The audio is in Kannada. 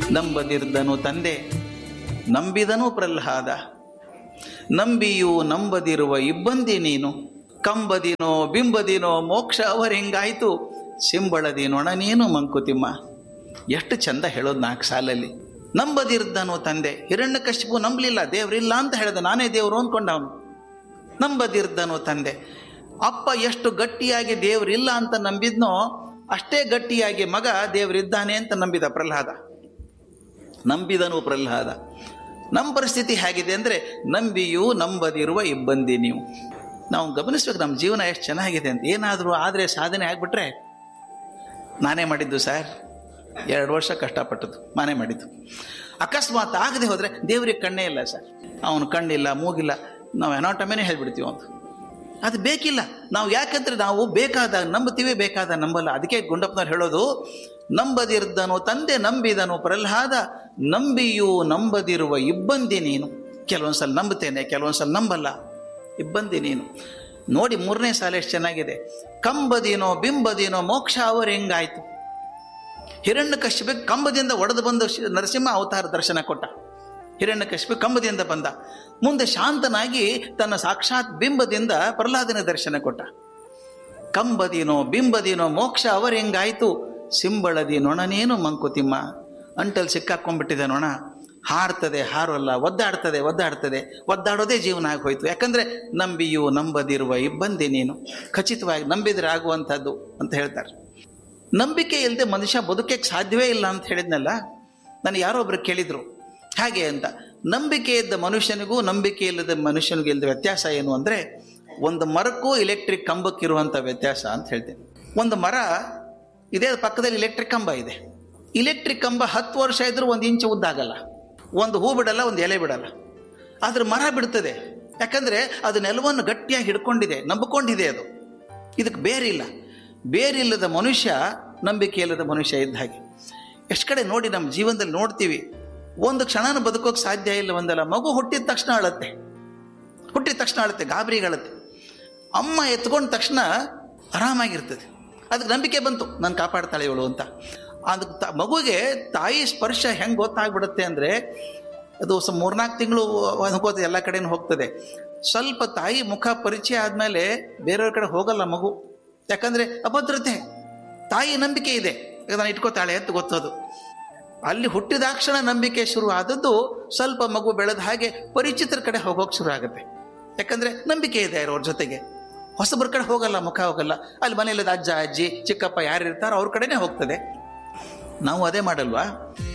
ನಂಬದಿರ್ದನು ತಂದೆ ನಂಬಿದನು ಪ್ರಹ್ಲಾದ ನಂಬಿಯೂ ನಂಬದಿರುವ ಇಬ್ಬಂದಿ ನೀನು ಕಂಬದಿನೋ ಬಿಂಬದಿನೋ ಮೋಕ್ಷ ಅವರಿಂಗಾಯ್ತು ಸಿಂಬಳದಿ ನೊಣ ನೀನು ಮಂಕುತಿಮ್ಮ ಎಷ್ಟು ಚಂದ ಹೇಳೋದು ನಾಲ್ಕು ಸಾಲಲ್ಲಿ ನಂಬದಿರ್ದನು ತಂದೆ ಹಿರಣ್ಯಕಶಿಪು ನಂಬಲಿಲ್ಲ ದೇವ್ರಿಲ್ಲ ಅಂತ ಹೇಳ್ದ ನಾನೇ ದೇವರು ಅಂದ್ಕೊಂಡ ಅವನು ನಂಬದಿರ್ದನು ತಂದೆ ಅಪ್ಪ ಎಷ್ಟು ಗಟ್ಟಿಯಾಗಿ ದೇವರಿಲ್ಲ ಅಂತ ನಂಬಿದ್ನೋ ಅಷ್ಟೇ ಗಟ್ಟಿಯಾಗಿ ಮಗ ದೇವರಿದ್ದಾನೆ ಅಂತ ನಂಬಿದ ಪ್ರಹ್ಲಾದ ನಂಬಿದನು ಪ್ರಹ್ಲಾದ ನಮ್ಮ ಪರಿಸ್ಥಿತಿ ಹೇಗಿದೆ ಅಂದರೆ ನಂಬಿಯೂ ನಂಬದಿರುವ ಇಬ್ಬಂದಿ ನೀವು ನಾವು ಗಮನಿಸ್ಬೇಕು ನಮ್ಮ ಜೀವನ ಎಷ್ಟು ಚೆನ್ನಾಗಿದೆ ಅಂತ ಏನಾದರೂ ಆದರೆ ಸಾಧನೆ ಆಗಿಬಿಟ್ರೆ ನಾನೇ ಮಾಡಿದ್ದು ಸರ್ ಎರಡು ವರ್ಷ ಕಷ್ಟಪಟ್ಟದ್ದು ನಾನೇ ಮಾಡಿದ್ದು ಅಕಸ್ಮಾತ್ ಆಗದೆ ಹೋದರೆ ದೇವರಿಗೆ ಕಣ್ಣೇ ಇಲ್ಲ ಸರ್ ಅವನು ಕಣ್ಣಿಲ್ಲ ಮೂಗಿಲ್ಲ ನಾವು ಎನಾಟಮೇನೆ ಹೇಳ್ಬಿಡ್ತೀವಿ ಅಂತ ಅದು ಬೇಕಿಲ್ಲ ನಾವು ಯಾಕಂದ್ರೆ ನಾವು ಬೇಕಾದ ನಂಬುತ್ತೀವಿ ಬೇಕಾದ ನಂಬಲ್ಲ ಅದಕ್ಕೆ ಗುಂಡಪ್ಪನವ್ರು ಹೇಳೋದು ನಂಬದಿರ್ದನು ತಂದೆ ನಂಬಿದನು ಪ್ರಹ್ಲಾದ ನಂಬಿಯೂ ನಂಬದಿರುವ ಇಬ್ಬಂದಿ ನೀನು ಕೆಲವೊಂದ್ಸಲ ನಂಬುತ್ತೇನೆ ಕೆಲವೊಂದ್ಸಲ ನಂಬಲ್ಲ ಇಬ್ಬಂದಿ ನೀನು ನೋಡಿ ಮೂರನೇ ಸಾಲ ಎಷ್ಟು ಚೆನ್ನಾಗಿದೆ ಕಂಬದಿನೋ ಬಿಂಬದಿನೋ ಮೋಕ್ಷ ಅವರು ಹೆಂಗಾಯ್ತು ಹಿರಣ್ಯ ಕಂಬದಿಂದ ಒಡೆದು ಬಂದು ಶಿ- ನರಸಿಂಹ ಅವತಾರ ದರ್ಶನ ಕೊಟ್ಟ ಹಿರಣ್ಯ ಕಂಬದಿಂದ ಬಂದ ಮುಂದೆ ಶಾಂತನಾಗಿ ತನ್ನ ಸಾಕ್ಷಾತ್ ಬಿಂಬದಿಂದ ಪ್ರಹ್ಲಾದನ ದರ್ಶನ ಕೊಟ್ಟ ಕಂಬದಿನೋ ಬಿಂಬದಿನೋ ಮೋಕ್ಷ ಅವರೆಂಗಾಯ್ತು ಸಿಂಬಳದಿ ನೊಣನೇನು ಮಂಕುತಿಮ್ಮ ಅಂಟಲ್ಲಿ ಸಿಕ್ಕಾಕೊಂಡ್ಬಿಟ್ಟಿದೆ ನೊಣ ಹಾರ್ತದೆ ಹಾರೋಲ್ಲ ಒದ್ದಾಡ್ತದೆ ಒದ್ದಾಡ್ತದೆ ಒದ್ದಾಡೋದೇ ಜೀವನ ಆಗೋಯ್ತು ಯಾಕಂದ್ರೆ ನಂಬಿಯೂ ನಂಬದಿರುವ ಇಬ್ಬಂದಿ ನೀನು ಖಚಿತವಾಗಿ ನಂಬಿದ್ರೆ ಆಗುವಂಥದ್ದು ಅಂತ ಹೇಳ್ತಾರೆ ನಂಬಿಕೆ ಇಲ್ಲದೆ ಮನುಷ್ಯ ಬದುಕಕ್ಕೆ ಸಾಧ್ಯವೇ ಇಲ್ಲ ಅಂತ ಹೇಳಿದ್ನಲ್ಲ ನನಗೆ ಯಾರೋ ಒಬ್ರು ಕೇಳಿದ್ರು ಹಾಗೆ ಅಂತ ನಂಬಿಕೆ ಇದ್ದ ಮನುಷ್ಯನಿಗೂ ನಂಬಿಕೆ ಇಲ್ಲದ ಮನುಷ್ಯನಿಗೂ ಇಲ್ಲದ ವ್ಯತ್ಯಾಸ ಏನು ಅಂದರೆ ಒಂದು ಮರಕ್ಕೂ ಇಲೆಕ್ಟ್ರಿಕ್ ಕಂಬಕ್ಕಿರುವಂಥ ವ್ಯತ್ಯಾಸ ಅಂತ ಹೇಳ್ತೇನೆ ಒಂದು ಮರ ಇದೇ ಪಕ್ಕದಲ್ಲಿ ಇಲೆಕ್ಟ್ರಿಕ್ ಕಂಬ ಇದೆ ಇಲೆಕ್ಟ್ರಿಕ್ ಕಂಬ ಹತ್ತು ವರ್ಷ ಇದ್ರೂ ಒಂದು ಇಂಚು ಉದ್ದಾಗಲ್ಲ ಒಂದು ಹೂ ಬಿಡಲ್ಲ ಒಂದು ಎಲೆ ಬಿಡಲ್ಲ ಆದ್ರೆ ಮರ ಬಿಡ್ತದೆ ಯಾಕಂದ್ರೆ ಅದು ನೆಲವನ್ನು ಗಟ್ಟಿಯಾಗಿ ಹಿಡ್ಕೊಂಡಿದೆ ನಂಬಿಕೊಂಡಿದೆ ಅದು ಇದಕ್ಕೆ ಬೇರಿಲ್ಲ ಬೇರಿಲ್ಲದ ಮನುಷ್ಯ ನಂಬಿಕೆ ಇಲ್ಲದ ಮನುಷ್ಯ ಇದ್ದ ಹಾಗೆ ಎಷ್ಟು ಕಡೆ ನೋಡಿ ನಮ್ಮ ಜೀವನದಲ್ಲಿ ನೋಡ್ತೀವಿ ಒಂದು ಕ್ಷಣನೂ ಬದುಕೋಕೆ ಸಾಧ್ಯ ಇಲ್ಲ ಒಂದಲ್ಲ ಮಗು ಹುಟ್ಟಿದ ತಕ್ಷಣ ಅಳತ್ತೆ ಹುಟ್ಟಿದ ತಕ್ಷಣ ಅಳುತ್ತೆ ಗಾಬರಿಗಳತ್ತೆ ಅಮ್ಮ ಎತ್ಕೊಂಡ ತಕ್ಷಣ ಆರಾಮಾಗಿರ್ತದೆ ಅದಕ್ಕೆ ನಂಬಿಕೆ ಬಂತು ನಾನು ಕಾಪಾಡ್ತಾಳೆ ಇವಳು ಅಂತ ಅದಕ್ಕೆ ತ ಮಗುಗೆ ತಾಯಿ ಸ್ಪರ್ಶ ಹೆಂಗೆ ಗೊತ್ತಾಗ್ಬಿಡುತ್ತೆ ಅಂದರೆ ಅದು ಸ ಮೂರ್ನಾಲ್ಕು ತಿಂಗಳು ಅನ್ಕೋತದೆ ಎಲ್ಲ ಕಡೆನೂ ಹೋಗ್ತದೆ ಸ್ವಲ್ಪ ತಾಯಿ ಮುಖ ಪರಿಚಯ ಆದಮೇಲೆ ಬೇರೆಯವ್ರ ಕಡೆ ಹೋಗಲ್ಲ ಮಗು ಯಾಕಂದರೆ ಅಭದ್ರತೆ ತಾಯಿ ನಂಬಿಕೆ ಇದೆ ನಾನು ಇಟ್ಕೋತಾಳೆ ಅಂತ ಗೊತ್ತದು ಅಲ್ಲಿ ಹುಟ್ಟಿದಾಕ್ಷಣ ನಂಬಿಕೆ ಶುರು ಆದದ್ದು ಸ್ವಲ್ಪ ಮಗು ಬೆಳೆದ ಹಾಗೆ ಪರಿಚಿತರ ಕಡೆ ಹೋಗೋಕೆ ಶುರು ಆಗುತ್ತೆ ಯಾಕಂದ್ರೆ ನಂಬಿಕೆ ಇದೆ ಅವ್ರ ಜೊತೆಗೆ ಹೊಸಬ್ರ ಕಡೆ ಹೋಗಲ್ಲ ಮುಖ ಹೋಗಲ್ಲ ಅಲ್ಲಿ ಮನೆಯಲ್ಲದ ಅಜ್ಜ ಅಜ್ಜಿ ಚಿಕ್ಕಪ್ಪ ಯಾರು ಇರ್ತಾರೋ ಅವ್ರ ಕಡೆನೇ ಹೋಗ್ತದೆ ನಾವು ಅದೇ ಮಾಡಲ್ವಾ